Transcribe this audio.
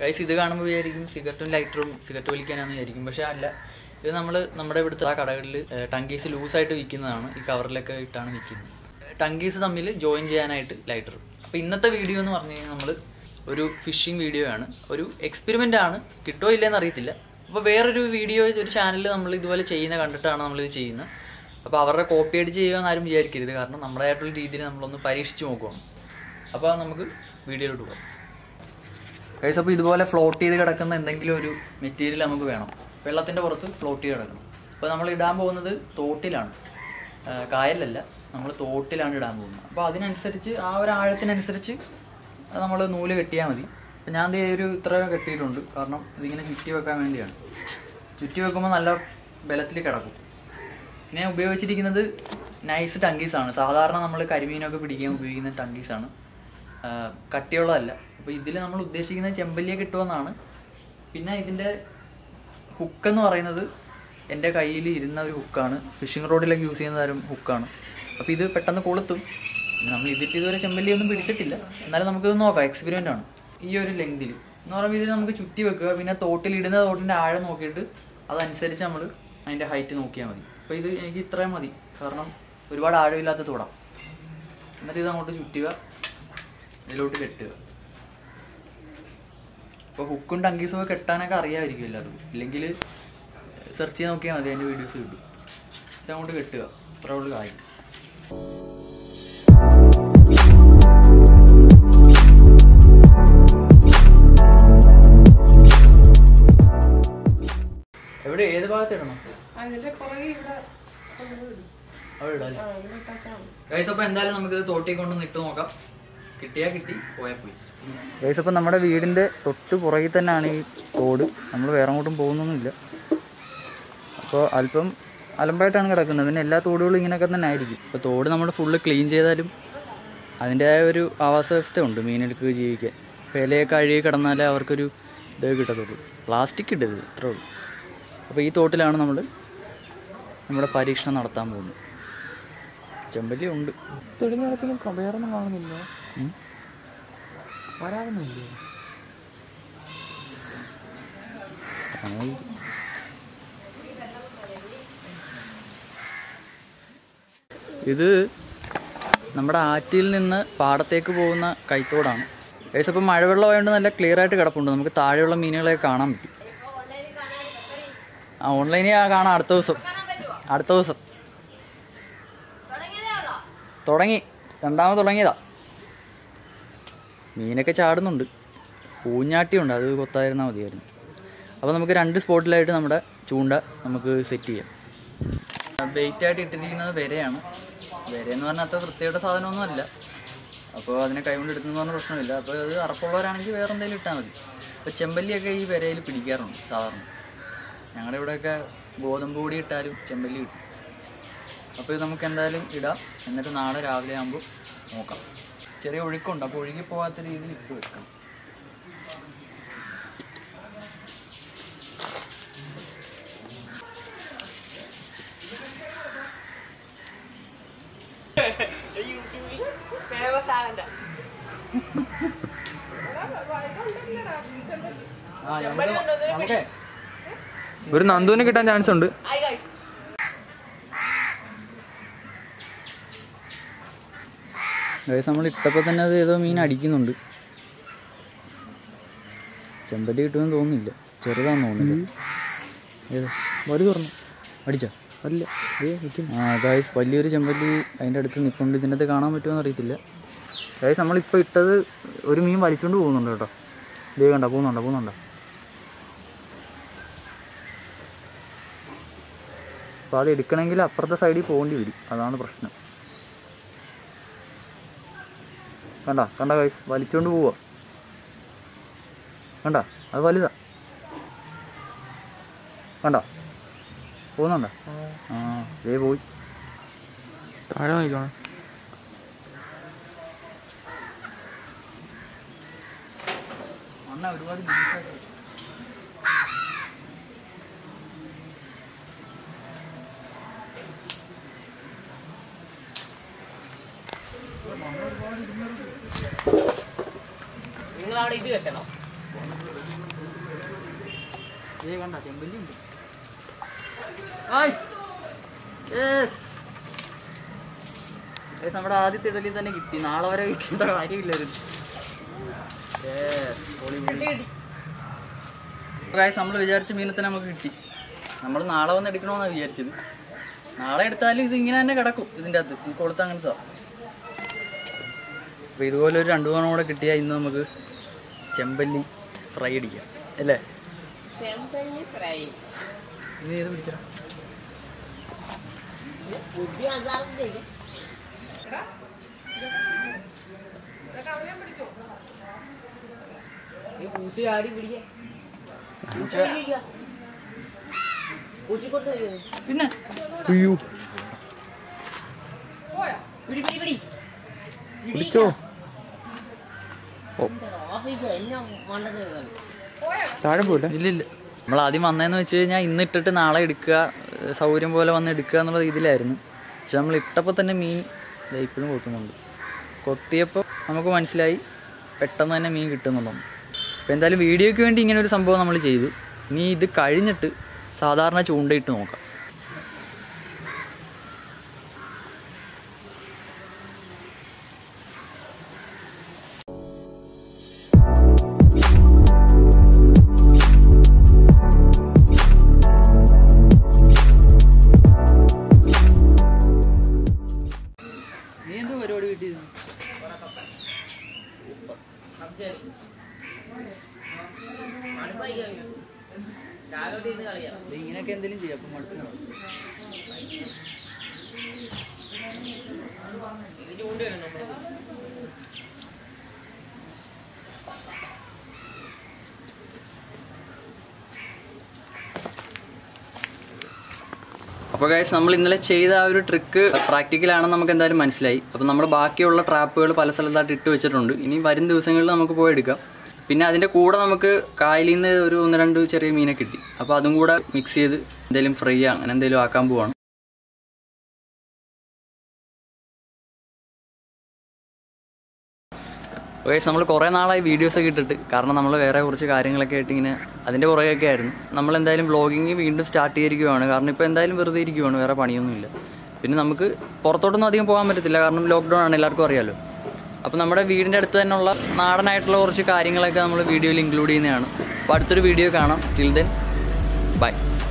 Guys ഇത് കാണുമ്പോൾ വിചാരിക്കും സിഗരറ്റും ലൈറ്ററും സിഗരറ്റ് വലിക്കാനാന്ന് വിചാരിക്കും പക്ഷെ അല്ല ഇത് നമ്മൾ നമ്മുടെ ഇവിടുത്തെ ആ കടകളിൽ ടങ്കീസ് ലൂസായിട്ട് വിൽക്കുന്നതാണ് ഈ കവറിലൊക്കെ ഇട്ടാണ് വിൽക്കുന്നത് ടങ്കീസ് തമ്മിൽ ജോയിൻ ചെയ്യാനായിട്ട് ലൈറ്റർ അപ്പോൾ ഇന്നത്തെ വീഡിയോ എന്ന് പറഞ്ഞു കഴിഞ്ഞാൽ നമ്മൾ ഒരു ഫിഷിംഗ് വീഡിയോ ആണ് ഒരു എക്സ്പെരിമെൻ്റ് ആണ് കിട്ടുമോ ഇല്ലയെന്ന് അറിയത്തില്ല അപ്പോൾ വേറൊരു വീഡിയോ ഒരു ചാനലിൽ നമ്മൾ ഇതുപോലെ ചെയ്യുന്ന കണ്ടിട്ടാണ് നമ്മളിത് ചെയ്യുന്നത് അപ്പോൾ അവരുടെ കോപ്പി അടിച്ച് ചെയ്യുമെന്ന് ആരും വിചാരിക്കരുത് കാരണം നമ്മുടേതായിട്ടുള്ള രീതിയിൽ നമ്മളൊന്ന് പരീക്ഷിച്ച് നോക്കുകയാണ് അപ്പോൾ നമുക്ക് വീഡിയോയിലോട്ട് പോകാം ഗൈസ് അപ്പോൾ ഇതുപോലെ ഫ്ലോട്ട് ചെയ്ത് കിടക്കുന്ന എന്തെങ്കിലും ഒരു മെറ്റീരിയൽ നമുക്ക് വേണം വെള്ളത്തിൻ്റെ പുറത്ത് ഫ്ലോട്ട് ചെയ്ത് കിടക്കണം അപ്പോൾ നമ്മൾ ഇടാൻ പോകുന്നത് തോട്ടിലാണ് ആ, കായലിലല്ല നമ്മൾ തോട്ടിലാണ് ഇടാൻ പോകുന്നത് അപ്പോൾ അതിനനുസരിച്ച് ആ ഒരു ആഴത്തിനനുസരിച്ച് നമ്മൾ നൂല് കെട്ടിയാൽ മതി അപ്പോൾ ഞാൻ ദേ ഒരു ഇത്ര കെട്ടിയിട്ടുണ്ട് കാരണം ഇതിങ്ങനെ ചുറ്റി വെക്കാൻ വേണ്ടിയാണ് ചുറ്റി വെക്കുമ്പോൾ നല്ല ബലത്തിൽ കിടക്കും പിന്നെ ഞാൻ ഉപയോഗിച്ചിരിക്കുന്നത് നൈസ് ടങ്കീസാണ് സാധാരണ നമ്മൾ കരിമീനൊക്കെ പിടിക്കാൻ ഉപയോഗിക്കുന്ന ടങ്കീസാണ് ആഹ് കട്ടിയുള്ളതല്ല അപ്പോൾ ഇതിൽ നമ്മൾ ഉദ്ദേശിക്കുന്ന ചെമ്പല്ലിയെ കിട്ടുമെന്നാണ് പിന്നെ ഇതിൻ്റെ ഹുക്ക് എന്ന് പറയുന്നത് എൻ്റെ കയ്യിൽ ഇരുന്ന ഒരു ഹുക്കാണ് ഫിഷിംഗ് റോഡിലൊക്കെ യൂസ് ചെയ്യുന്ന തരം ഹുക്കാണ് അപ്പോൾ ഇത് പെട്ടെന്ന് കൊളുത്തും പിന്നെ നമ്മൾ ഇതിട്ട് ഇതുവരെ ചെമ്പല്ലി ഒന്നും പിടിച്ചിട്ടില്ല എന്നാലും നമുക്കിത് നോക്കാം എക്സ്പെരിമെൻ്റ് ആണ് ഈ ഒരു ലെങ്തിൽ എന്ന് പറയുമ്പോൾ ഇത് നമുക്ക് ചുറ്റി വെക്കുക പിന്നെ തോട്ടിൽ ഇടുന്ന തോട്ടിൻ്റെ ആഴം നോക്കിയിട്ട് അതനുസരിച്ച് നമ്മൾ അതിൻ്റെ ഹൈറ്റ് നോക്കിയാൽ മതി അപ്പോൾ ഇത് എനിക്ക് ഇത്രയും മതി കാരണം ഒരുപാട് ആഴമില്ലാത്ത തോടാം എന്നിട്ട് ഇത് അങ്ങോട്ട് ചുറ്റുക ഇതിലോട്ട് കെട്ടുക ഇപ്പോൾ ഹുക്കും ടങ്കീസും ഒക്കെ കെട്ടാനൊക്കെ അറിയാമായിരിക്കും എല്ലാവരും ഇല്ലെങ്കിൽ സെർച്ച് ചെയ്ത് നോക്കിയാൽ മതി അതിൻ്റെ വീഡിയോസ് കിട്ടും ഇത് അങ്ങോട്ട് കെട്ടുക അത്ര ഉള്ളു കാര്യം എവിടെ ഏത് ഭാഗത്ത് ഇടണം അതിന്റെ പുറകെ ഇവിടെ കൊണ്ടുപോയി ഇടും. അവിടെ ഇടാം അല്ലേ ആ, ഇവിടെ ഇട്ടാച്ചാ മതി. ഗൈസ് അപ്പോൾ എന്തായാലും നമുക്കിത് തോട്ടി കൊണ്ടൊന്ന് ഇട്ട് നോക്കാം കിട്ടിയാ കിട്ടി പോയാൽ പോയി ഗൈസ് അപ്പോൾ നമ്മുടെ വീടിൻ്റെ തൊട്ട് പുറകിൽ തന്നെയാണ് ഈ തോട് നമ്മൾ വേറെ അങ്ങോട്ടും പോകുന്നൊന്നുമില്ല അപ്പോൾ അല്പം അലമ്പായിട്ടാണ് കിടക്കുന്നത് പിന്നെ എല്ലാ തോടുകളും ഇങ്ങനെയൊക്കെ തന്നെ ആയിരിക്കും ഇപ്പോൾ തോട് നമ്മൾ ഫുള്ള് ക്ലീൻ ചെയ്താലും അതിൻ്റെതായ ഒരു ആവാസ വ്യവസ്ഥ ഉണ്ട് മീനെടുക്കുക ജീവിക്കാൻ ഇപ്പോൾ ഇലയൊക്കെ അഴുകി കിടന്നാലേ അവർക്കൊരു ഇത് കിട്ടത്തുള്ളൂ പ്ലാസ്റ്റിക് ഇടരുത് ഇത്രേ ഉള്ളൂ അപ്പോൾ ഈ തോട്ടിലാണ് നമ്മൾ നമ്മുടെ പരീക്ഷണം നടത്താൻ പോകുന്നത് ചെമ്പല്ലി ഉണ്ട് തെളിഞ്ഞ വെള്ളത്തിന് കബേറൊന്നും കാണുന്നില്ല ഉം. വരാറുന്നില്ലേ ഇത് നമ്മുടെ ആറ്റിൽ നിന്ന് പാടത്തേക്ക് പോകുന്ന കൈത്തോടാണ് ഏകദേശം ഇപ്പം മഴവെള്ളമായതുകൊണ്ട് നല്ല ക്ലിയർ ആയിട്ട് കിടപ്പുണ്ട് നമുക്ക് താഴെയുള്ള മീനുകളെ കാണാൻ പറ്റും ആ ഓൺലൈനിൽ കാണാം അടുത്ത ദിവസം അടുത്ത ദിവസം തുടങ്ങി രണ്ടാമത് തുടങ്ങിയതാ മീനൊക്കെ ചാടുന്നുണ്ട് പൂഞ്ഞാട്ടിയുണ്ട് അത് കൊത്തായിരുന്നാൽ മതിയായിരുന്നു അപ്പോൾ നമുക്ക് രണ്ട് സ്പോട്ടിലായിട്ട് നമ്മുടെ ചൂണ്ട നമുക്ക് സെറ്റ് ചെയ്യാം ബെയ്റ്റ് ആയിട്ട് ഇട്ടിരിക്കുന്നത് വരയാണ് വര എന്ന് പറഞ്ഞാൽ അത്ര വൃത്തിയുടെ സാധനമൊന്നും അല്ല അപ്പോൾ അതിനെ കൈകൊണ്ട് എടുത്തെന്ന് പറഞ്ഞ പ്രശ്നമില്ല അപ്പോൾ അത് അറപ്പുള്ളവരാണെങ്കിൽ വേറെ എന്തെങ്കിലും ഇട്ടാൽ മതി ഇപ്പോൾ ചെമ്പല്ലിയൊക്കെ ഈ വരയിൽ പിടിക്കാറുണ്ട് സാധാരണ ഞങ്ങളുടെ ഇവിടെയൊക്കെ ഗോതമ്പ് പൊടി ഇട്ടാലും ചെമ്പല്ലി കിട്ടും അപ്പോൾ ഇത് നമുക്ക് എന്തായാലും ഇടാം എന്നിട്ട് നാളെ രാവിലെ ആകുമ്പോൾ നോക്കാം ചെറിയ ഒഴുക്കുണ്ട് അപ്പോൾ ഒഴുകി പോകാത്ത രീതിയിൽ ഇട്ട് വെക്കണം ആ നമുക്ക് നമുക്കേ ഒരു നന്ദുവിന് കിട്ടാൻ ചാൻസ് ഉണ്ട് ഗൈസ് നമ്മൾ ഇട്ടപ്പോൾ തന്നെ അത് ഏതോ മീൻ അടിക്കുന്നുണ്ട് ചെമ്പല്ലി കിട്ടുമെന്ന് തോന്നുന്നില്ല ചെറുതാന്ന് തോന്നുന്നില്ല ഏത് വലു തുറന്നു അടിച്ചോ അല്ല ആ ഗൈസ് വലിയൊരു ചെമ്പല്ലി അതിൻ്റെ അടുത്ത് നിൽപ്പുണ്ട് ഇതിൻ്റെ അകത്ത് കാണാൻ പറ്റുമോ അറിയത്തില്ല ഗൈസ് നമ്മളിപ്പോൾ ഇട്ടത് ഒരു മീൻ വലിച്ചുകൊണ്ട് പോകുന്നുണ്ട് കേട്ടോ ഇതേ കണ്ട പോകുന്നുണ്ടോ പോകുന്നുണ്ടോ അപ്പോൾ അത് എടുക്കണമെങ്കിൽ അപ്പുറത്തെ സൈഡിൽ പോകേണ്ടി വരും അതാണ് പ്രശ്നം കണ്ട കണ്ട കൈ വലിച്ചോണ്ട് പോവാ കണ്ട അത് വലുതാ കണ്ട പോകുന്നുണ്ടോ ആ ദേ പോയി താഴെ നോക്കണം അണ്ണ ഒരുപാട് നിങ്ങളവിടെ ഇത് വെക്കണം ഇതേ കണ്ട ചെമ്പല്ലി ഉണ്ട് ആയ് യെസ് ഏകദേശം നമ്മുടെ ആദ്യത്തെ ഇഡലി തന്നെ കിട്ടി നാളെ വരെ കിട്ടേണ്ട കാര്യമില്ലായിരുന്നു നമ്മൾ വിചാരിച്ച മീനെ തന്നെ നമുക്ക് കിട്ടി നമ്മൾ നാളെ വന്ന് എടുക്കണമെന്നാണ് വിചാരിച്ചത് നാളെ എടുത്താലും ഇത് ഇങ്ങനെ തന്നെ കിടക്കും ഇതിൻ്റെ അകത്ത് ഈ കൊളുത്ത് അങ്ങനത്തെ അപ്പോൾ ഇതുപോലെ ഒരു രണ്ടു മൂന്നെണ്ണം കൂടെ കിട്ടിയാൽ ഇന്ന് നമുക്ക് ചെമ്പല്ലി ഫ്രൈ അടിക്കാം അല്ലേ ചെമ്പല്ലി ഫ്രൈ ഇത് ഏത് പിടിച്ചാ ബുദ്ധി അതാറിന്റെ പൂച്ച ചാടി പിടിക്കാൻ പൂച്ച പിടിക്കുക. പൂച്ചക്കൊട്ട് തരുമോ? പിന്നെ അയ്യോ പിടി പിടി പിടി പിടിക്കോ ഓഫീസ് എന്നെ മണ്ടത്തിൽ കളി താഴെ പോയില്ലേ ഇല്ലില്ല നമ്മൾ ആദ്യം വന്നതെന്ന് വെച്ച് കഴിഞ്ഞാൽ ഇന്ന് ഇട്ടിട്ട് നാളെ എടുക്കുക ഏഹ് സൗകര്യം പോലെ വന്ന് എടുക്കുക എന്നുള്ള രീതിയിലായിരുന്നു പക്ഷെ നമ്മൾ ഇട്ടപ്പോൾ തന്നെ മീൻ ദേ ഇപ്പോഴും കൊത്തുന്നുണ്ട് കൊത്തിയപ്പോൾ നമുക്ക് മനസ്സിലായി പെട്ടെന്ന് തന്നെ മീൻ കിട്ടുന്നുണ്ടെന്ന് അപ്പോൾ എന്തായാലും വീഡിയോയ്ക്ക് വേണ്ടി ഇങ്ങനെ ഒരു സംഭവം നമ്മൾ ചെയ്തു ഇനി ഇത് കഴിഞ്ഞിട്ട് സാധാരണ ചൂണ്ടയിട്ട് നോക്കാം നീ എന്തോ പരിപാടി കിട്ടിയത് രാവിലെ ഇരുന്ന് കളിയാ ഇങ്ങനെയൊക്കെ എന്തെങ്കിലും ചെയ്യാം അപ്പം മടുപ്പിനാവും ഇത് ചൂണ്ടയാണ് നമ്മള് അപ്പോൾ ഗൈസ് നമ്മൾ ഇന്നലെ ചെയ്ത ആ ഒരു ട്രിക്ക് പ്രാക്ടിക്കലാണെന്ന് നമുക്ക് എന്തായാലും മനസ്സിലായി അപ്പോൾ നമ്മൾ ബാക്കിയുള്ള ട്രാപ്പുകൾ പല സ്ഥലത്തായിട്ട് ഇട്ട് വെച്ചിട്ടുണ്ട് ഇനി വരും ദിവസങ്ങളിൽ നമുക്ക് പോയി എടുക്കാം പിന്നെ അതിൻ്റെ കൂടെ നമുക്ക് കായലിൽ നിന്ന് ഒരു ഒന്ന് രണ്ട് ചെറിയ മീനെ കിട്ടി അപ്പോൾ അതും കൂടെ മിക്സ് ചെയ്ത് എന്തെങ്കിലും ഫ്രൈ അങ്ങനെ എന്തെങ്കിലും ആക്കാൻ പോവാണ് ഗൈസ് നമ്മൾ കുറേ നാളായി വീഡിയോസൊക്കെ ഇട്ടിട്ട് കാരണം നമ്മൾ വേറെ കുറച്ച് കാര്യങ്ങളൊക്കെ ആയിട്ട് ഇങ്ങനെ അതിൻ്റെ പുറകെയൊക്കെ ആയിരുന്നു നമ്മൾ എന്തായാലും വ്ളോഗിങ് വീണ്ടും സ്റ്റാർട്ട് ചെയ്തിരിക്കുവാണ് കാരണം ഇപ്പോൾ എന്തായാലും വെറുതെ ഇരിക്കുവാണ് വേറെ പണിയൊന്നുമില്ല പിന്നെ നമുക്ക് പുറത്തോട്ടൊന്നും അധികം പോകാൻ പറ്റത്തില്ല കാരണം ലോക്ക്ഡൗൺ ആണ് എല്ലാവർക്കും അറിയാലോ അപ്പോൾ നമ്മുടെ വീടിൻ്റെ അടുത്ത് തന്നെയുള്ള നാടനായിട്ടുള്ള കുറച്ച് കാര്യങ്ങളൊക്കെ നമ്മൾ വീഡിയോയിൽ ഇൻക്ലൂഡ് ചെയ്യുന്നതാണ് അപ്പോൾ അടുത്തൊരു വീഡിയോ കാണാം ടിൽ ദെൻ ബൈ